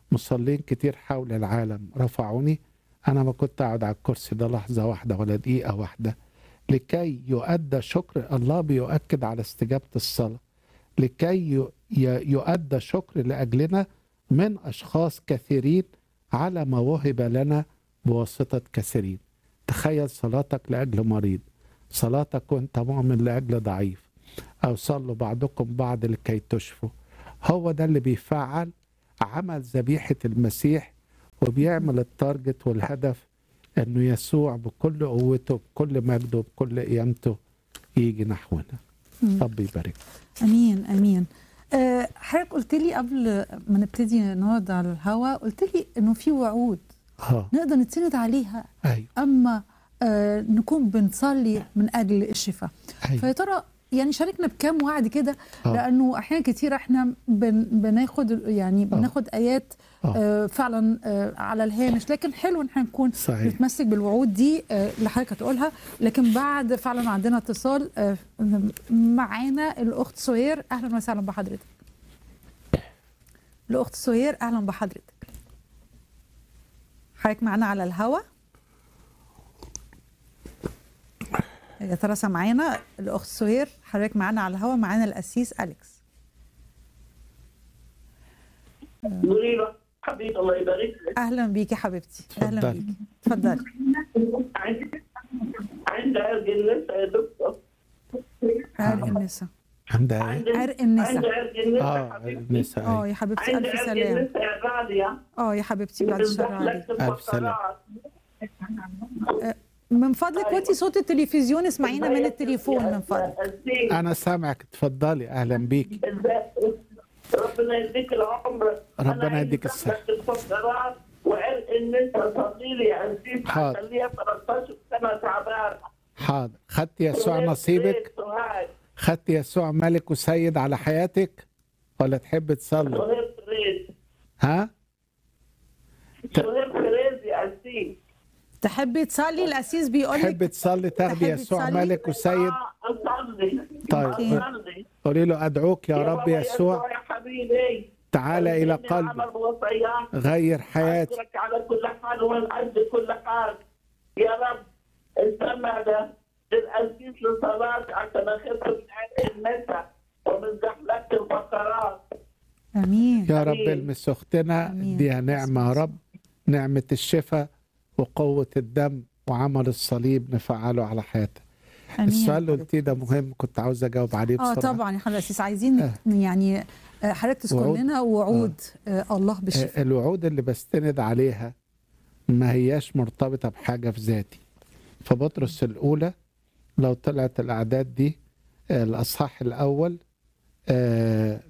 مصلين كتير حول العالم رفعوني أنا ما كنت أقعد على الكرسي ده لحظة واحدة ولا دقيقة واحدة لكي يؤدى شكر الله بيؤكد على استجابة الصلاة لكي ي- ي- يؤدى شكر لأجلنا من أشخاص كثيرين على ما وهب لنا بواسطة كثيرين تخيل صلاتك لأجل مريض صلاتك وانت مؤمن لأجل ضعيف أو صلوا بعضكم بعض لكي تشفوا هو ده اللي بيفعل عمل ذبيحة المسيح وبيعمل التارجت والهدف انه يسوع بكل قوته بكل مجده بكل قيامته يجي نحونا مم. رب يبارك امين امين آه، حضرتك قلت لي قبل ما نبتدي نقعد على الهوا قلت لي انه في وعود اه نقدر نتسند عليها ايوه اما آه، نكون بنصلي من اجل الشفاء فيا ايوه ترى يعني شاركنا بكام وعد كده آه. لانه احيانا كتير احنا بن بناخد يعني بناخد ايات آه. آه، فعلا آه، على الهامش لكن حلو ان احنا نكون صحيح نتمسك بالوعود دي آه، اللي حضرتك هتقولها لكن بعد فعلا عندنا اتصال آه، معانا الاخت سهير اهلا وسهلا بحضرتك الاخت سهير اهلا بحضرتك حضرتك معانا على الهوا يا ترى سامعانا الاخت سهير حضرتك معانا على الهوا معانا القسيس اليكس قولي له حبيبي الله يبارك لك اهلا بيكي حبيبتي اهلا اتفضلي. بيكي اتفضلي عندي عندي عرق النساء يا دكتور عرق النساء عندها ايه؟ عندي عرق النساء. عندي عرق النساء اه حبيبتي النساء اه أيوة. يا حبيبتي عندي الف عرق سلام النساء يا غالية اه يا حبيبتي بعد الشر عليك ألف سلام. من فضلك وطي صوت التلفزيون اسمعينا من التليفون من فضلك انا سامعك اتفضلي اهلا بيك ربنا يديك العمر ربنا أنا يديك عايزة الصحة. أسألك الفقرات وعرق النساء صلي لي عزيز حاضر. خليها 13 سنة تعبان حاضر خدت يسوع نصيبك سهير خدت يسوع ملك وسيد على حياتك ولا تحب تصلي سهير فريز ها سهير فريز يا عزيز تحبي تصلي القسيس بيقول تحب لك تصلي تاخدي تحبي يسوع تصلي؟ ملك وسيد آه، أصلي طيب. أصلي قولي له ادعوك يا رب بابا يسوع يا حبيبي تعالى الى اديني قلبي عمل وصيات غير حياتي أشكرك على كل حال والعز كل حال يا رب استمع ده للأسيس لصلاة عشان أخف من عرق النساء ومن زحلقة الفقرات امين يا رب آمين. المس اختنا آمين. اديها نعمه يا رب نعمه الشفاء وقوه الدم وعمل الصليب نفعله على حياتها امين السؤال اللي قلتيه ده مهم كنت عاوز اجاوب عليه اه بسرعه طبعا يا حضرتك القسيس عايزين آه. يعني آه، حضرتك تذكر وعود. لنا وعود آه، الله بالشفاء آه، الوعود اللي بستند عليها ما هياش مرتبطة بحاجة في ذاتي فبطرس الأولى لو طلعت الأعداد دي آه، الأصحاح الأول آه،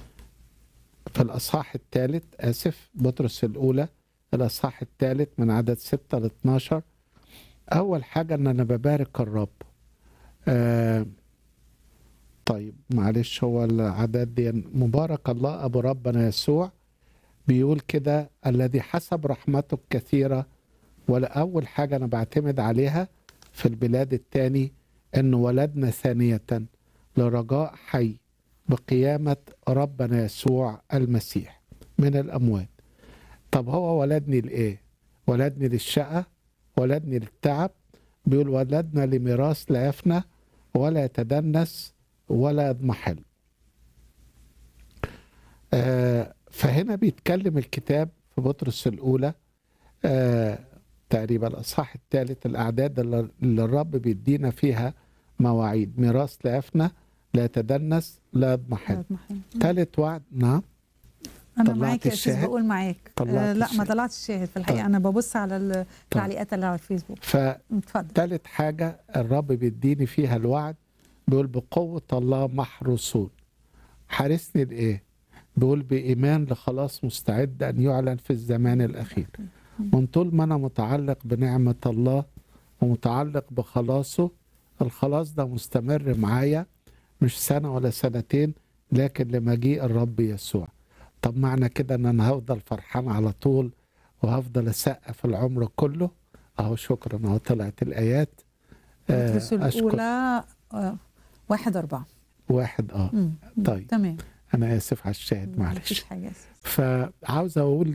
في الأصحاح الثالث آسف بطرس الأولى الأصحاح الثالث من عدد 6 ل 12 أول حاجة إن أنا ببارك الرب آه، طيب معلش هو العدد دي مبارك الله أبو ربنا يسوع بيقول كده الذي حسب رحمته الكثيرة ولا أول حاجة أنا بعتمد عليها في البلاد التاني أنه ولدنا ثانية لرجاء حي بقيامة ربنا يسوع المسيح من الأموات طب هو ولدني لإيه؟ ولدني للشقة ولدني للتعب بيقول ولدنا لميراث لا يفنى ولا يتدنس ولا يضمحل آه فهنا بيتكلم الكتاب في بطرس الأولى آه تقريبا الأصحاح الثالث الأعداد اللي اللي الرب بيدينا فيها مواعيد ميراث لا يفنى لا يتدنس لا يضمحل ثالث وعد نعم انا طلعت معاك يا استاذ الشاهد؟ بقول معاك طلعت آه لا ما الشاهد. طلعتش الشاهد في الحقيقه طيب. انا ببص على التعليقات اللي على الفيسبوك اتفضل فتالت حاجة الرب بيديني فيها الوعد بيقول بقوة الله محروسون حارسني لإيه؟ بيقول بإيمان لخلاص مستعد أن يعلن في الزمان الأخير من طول ما أنا متعلق بنعمة الله ومتعلق بخلاصه الخلاص ده مستمر معايا مش سنة ولا سنتين لكن لمجيء الرب يسوع طب معنى كده ان انا هفضل فرحان على طول وهفضل اسقف العمر كله اهو شكرا اهو طلعت الايات آه، بطرس اشكر الاولى آه، واحد أربعة واحد اه مم. طيب تمام انا اسف على الشاهد مفيش معلش حاجة يا أستاذ. فعاوز اقول